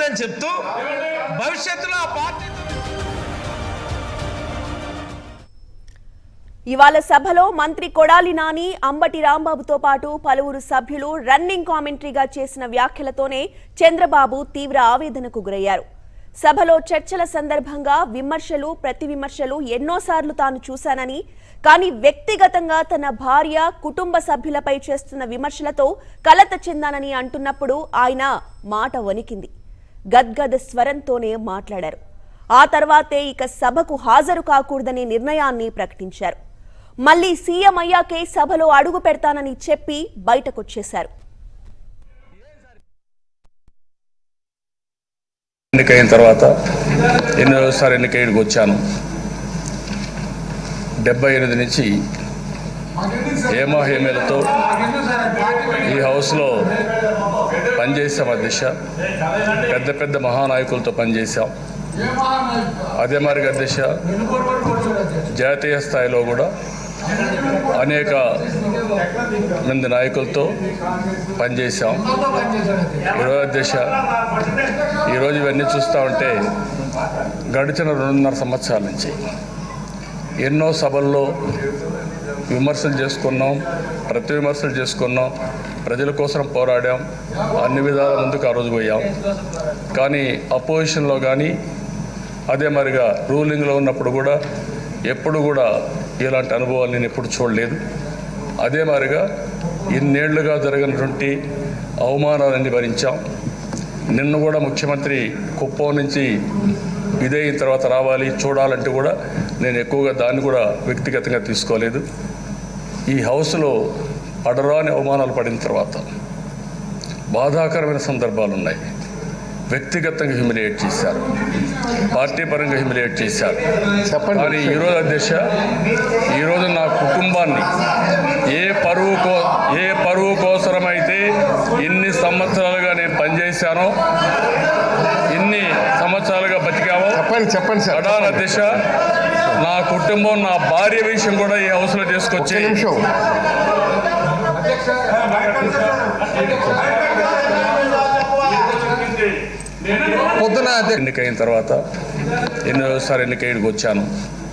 లేదని చెప్తూ భవిష్యత్తులో ఆ పార్టీ ఇవాళ సభలో మంత్రి కొడాలి నాని అంబటి రాంబాబుతో పాటు పలువురు సభ్యులు రన్నింగ్ కామెంటరీగా చేసిన వ్యాఖ్యలతోనే చంద్రబాబు తీవ్ర ఆవేదనకు గురయ్యారు సభలో చర్చల సందర్భంగా విమర్శలు ప్రతి విమర్శలు ఎన్నోసార్లు తాను చూశానని కానీ వ్యక్తిగతంగా తన భార్య కుటుంబ సభ్యులపై చేస్తున్న విమర్శలతో కలత చెందానని అంటున్నప్పుడు ఆయన మాట వణికింది గద్గద స్వరంతోనే మాట్లాడారు ఆ తర్వాతే ఇక సభకు హాజరు కాకూడదనే నిర్ణయాన్ని ప్రకటించారు మళ్ళీ సీఎం అయ్యాకే సభలో అడుగు పెడతానని చెప్పి బయటకొచ్చేశారు ఎన్నికైన తర్వాత ఎన్నోసారి ఎన్నికైడికి వచ్చాను డెబ్బై ఎనిమిది నుంచి హేమ హేమలతో ఈ హౌస్లో పనిచేసాం అధ్యక్ష పెద్ద పెద్ద మహానాయకులతో పనిచేశాం అదే మరి అధ్యక్ష జాతీయ స్థాయిలో కూడా అనేక మంది నాయకులతో పనిచేశాం ఈరోజు అధ్యక్ష ఈరోజు ఇవన్నీ చూస్తూ ఉంటే గడిచిన రెండున్నర సంవత్సరాల నుంచి ఎన్నో సభల్లో విమర్శలు చేసుకున్నాం ప్రతి విమర్శలు చేసుకున్నాం ప్రజల కోసం పోరాడాం అన్ని విధాల ముందుకు ఆ రోజు పోయాం కానీ అపోజిషన్లో కానీ అదే మరిగా రూలింగ్లో ఉన్నప్పుడు కూడా ఎప్పుడు కూడా ఇలాంటి అనుభవాలు నేను ఎప్పుడు చూడలేదు అదే మాదిరిగా ఇన్నేళ్లుగా జరిగినటువంటి అవమానాలన్నీ భరించాం నిన్న కూడా ముఖ్యమంత్రి కుప్పం నుంచి ఇదైన తర్వాత రావాలి చూడాలంటే కూడా నేను ఎక్కువగా దాన్ని కూడా వ్యక్తిగతంగా తీసుకోలేదు ఈ హౌస్లో పడరాని అవమానాలు పడిన తర్వాత బాధాకరమైన సందర్భాలు ఉన్నాయి వ్యక్తిగతంగా హ్యూమిలియేట్ చేశారు పార్టీ పరంగా హ్యూమిలియేట్ చేశారు కానీ ఈరోజు అధ్యక్ష ఈరోజు నా కుటుంబాన్ని ఏ పరువు కో ఏ పరువు కోసరమైతే ఇన్ని సంవత్సరాలుగా నేను పనిచేశానో ఇన్ని సంవత్సరాలుగా బతికామో చెప్పండి చెప్పండి సార్ ప్రధాన అధ్యక్ష నా కుటుంబం నా భార్య విషయం కూడా ఈ హౌస్లో ఒక్క తీసుకొచ్చి నిమిషం పొద్దున అధ్యక్ష ఎన్నికైన తర్వాత ఎన్నోసారి ఎన్నికైడికి వచ్చాను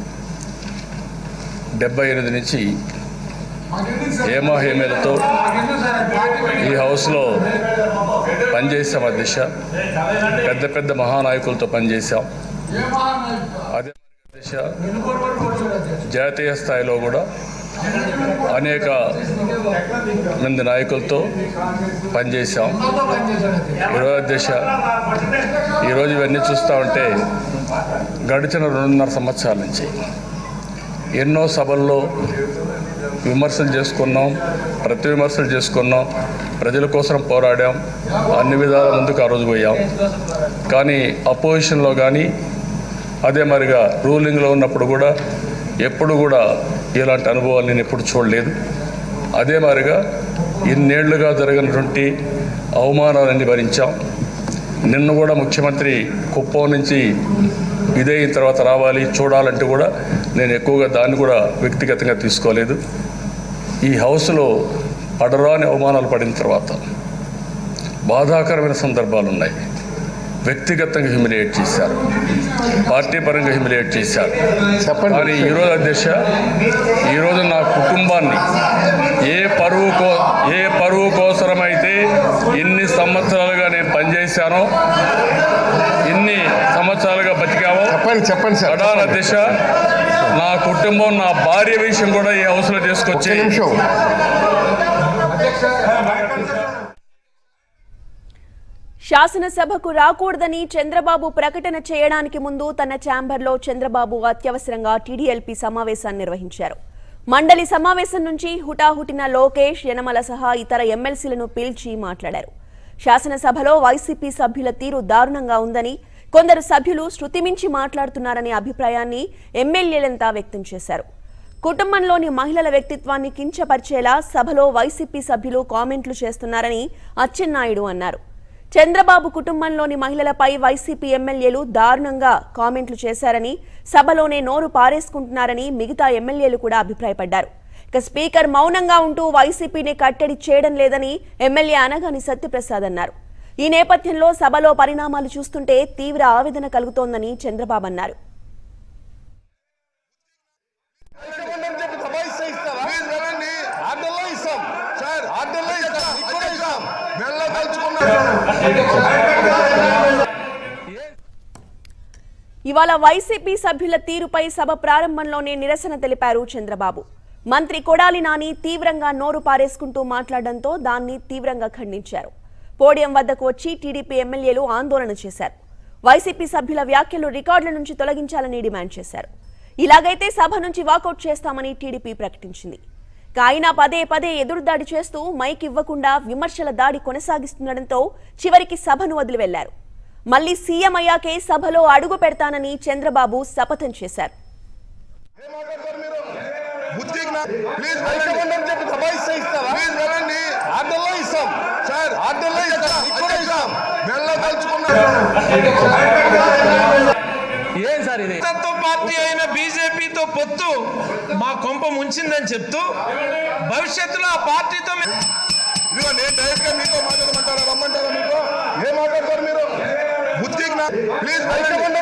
డెబ్బై ఎనిమిది నుంచి హేమ హేమలతో ఈ హౌస్లో పనిచేసాం అధ్యక్ష పెద్ద పెద్ద మహానాయకులతో పనిచేశాం అదే అధ్యక్ష జాతీయ స్థాయిలో కూడా అనేక మంది నాయకులతో పనిచేశాం ఈరోజు అధ్యక్ష ఈరోజు ఇవన్నీ చూస్తూ ఉంటే గడిచిన రెండున్నర సంవత్సరాల నుంచి ఎన్నో సభల్లో విమర్శలు చేసుకున్నాం ప్రతి విమర్శలు చేసుకున్నాం ప్రజల కోసం పోరాడాం అన్ని విధాల ముందుకు ఆ రోజు పోయాం కానీ అపోజిషన్లో కానీ అదే మరిగా రూలింగ్లో ఉన్నప్పుడు కూడా ఎప్పుడు కూడా ఇలాంటి అనుభవాలు నేను ఎప్పుడు చూడలేదు అదే మాదిరిగా ఇన్నేళ్లుగా జరిగినటువంటి అవమానాలన్నీ భరించాం నిన్న కూడా ముఖ్యమంత్రి కుప్పం నుంచి ఇదైన తర్వాత రావాలి చూడాలంటే కూడా నేను ఎక్కువగా దాన్ని కూడా వ్యక్తిగతంగా తీసుకోలేదు ఈ హౌస్లో పడరాని అవమానాలు పడిన తర్వాత బాధాకరమైన సందర్భాలు ఉన్నాయి వ్యక్తిగతంగా హ్యూమిలియేట్ చేశారు పార్టీ పరంగా హ్యూమిలియేట్ చేశారు చెప్పండి. కానీ ఈరోజు అధ్యక్ష ఈరోజు నా కుటుంబాన్ని ఏ పరువు కో ఏ పరువు కోసరమైతే ఇన్ని సంవత్సరాలుగా నేను పనిచేశానో ఇన్ని సంవత్సరాలుగా బతికామో చెప్పండి చెప్పండి సార్ ప్రధాన అధ్యక్ష నా కుటుంబం నా భార్య విషయం కూడా ఈ హౌస్లో ఒక్క తీసుకొచ్చి నిమిషం శాసనసభకు రాకూడదని చంద్రబాబు ప్రకటన చేయడానికి ముందు తన ఛాంబర్లో చంద్రబాబు అత్యవసరంగా టీడీఎల్పీ సమావేశాన్ని నిర్వహించారు మండలి సమావేశం నుంచి హుటాహుటిన లోకేష్ యనమల సహా ఇతర ఎమ్మెల్సీలను పిలిచి మాట్లాడారు శాసనసభలో వైసీపీ సభ్యుల తీరు దారుణంగా ఉందని కొందరు సభ్యులు శృతిమించి మాట్లాడుతున్నారనే అభిప్రాయాన్ని ఎమ్మెల్యేలంతా వ్యక్తం చేశారు కుటుంబంలోని మహిళల వ్యక్తిత్వాన్ని కించపరిచేలా సభలో వైసీపీ సభ్యులు కామెంట్లు చేస్తున్నారని అచ్చెన్నాయుడు అన్నారు చంద్రబాబు కుటుంబంలోని మహిళలపై వైసీపీ ఎమ్మెల్యేలు దారుణంగా కామెంట్లు చేశారని సభలోనే నోరు పారేసుకుంటున్నారని మిగతా ఎమ్మెల్యేలు కూడా అభిప్రాయపడ్డారు ఇక స్పీకర్ మౌనంగా ఉంటూ వైసీపీని కట్టడి చేయడం లేదని ఎమ్మెల్యే అనగాని సత్యప్రసాద్ అన్నారు ఈ నేపథ్యంలో సభలో పరిణామాలు చూస్తుంటే తీవ్ర ఆవేదన కలుగుతోందని చంద్రబాబు అన్నారు ఇవాళ వైసీపీ సభ్యుల తీరుపై సభ ప్రారంభంలోనే నిరసన తెలిపారు చంద్రబాబు మంత్రి కొడాలి నాని తీవ్రంగా నోరు పారేసుకుంటూ మాట్లాడడంతో దాన్ని తీవ్రంగా ఖండించారు పోడియం వద్దకు వచ్చి టీడీపీ ఎమ్మెల్యేలు ఆందోళన చేశారు వైసీపీ సభ్యుల వ్యాఖ్యలు రికార్డుల నుంచి తొలగించాలని డిమాండ్ చేశారు ఇలాగైతే సభ నుంచి వాకౌట్ చేస్తామని టీడీపీ ప్రకటించింది కాయినా పదే పదే ఎదురుదాడి చేస్తూ మైక్ ఇవ్వకుండా విమర్శల దాడి కొనసాగిస్తుండటంతో చివరికి సభను వదిలి వెళ్లారు మళ్లీ సీఎం అయ్యాకే సభలో అడుగు పెడతానని చంద్రబాబు శపథం చేశారు ప్లీజ్ వెళ్ళండి చెప్పి దబాయిస్తే ఇస్తారా ప్లీజ్ వెళ్ళండి ఆర్డర్లో ఇస్తాం సార్ ఆర్డర్లో ఇస్తాం ఇక్కడ ఇస్తాం వెళ్ళదలుచుకున్నాం ఏం సార్ ఇది తత్వ పార్టీ అయిన బీజేపీతో పొత్తు మా కొంప ముంచిందని చెప్తూ భవిష్యత్తులో ఆ పార్టీతో మే- ఇదిగో నేను డైరెక్ట్ గా మీతో మాట్లాడమంటారా రమ్మంటారా మీతో ఏం మాట్లాడతారు మీరు బుద్ధికి నా ప్లీజ్ వెళ్ళండి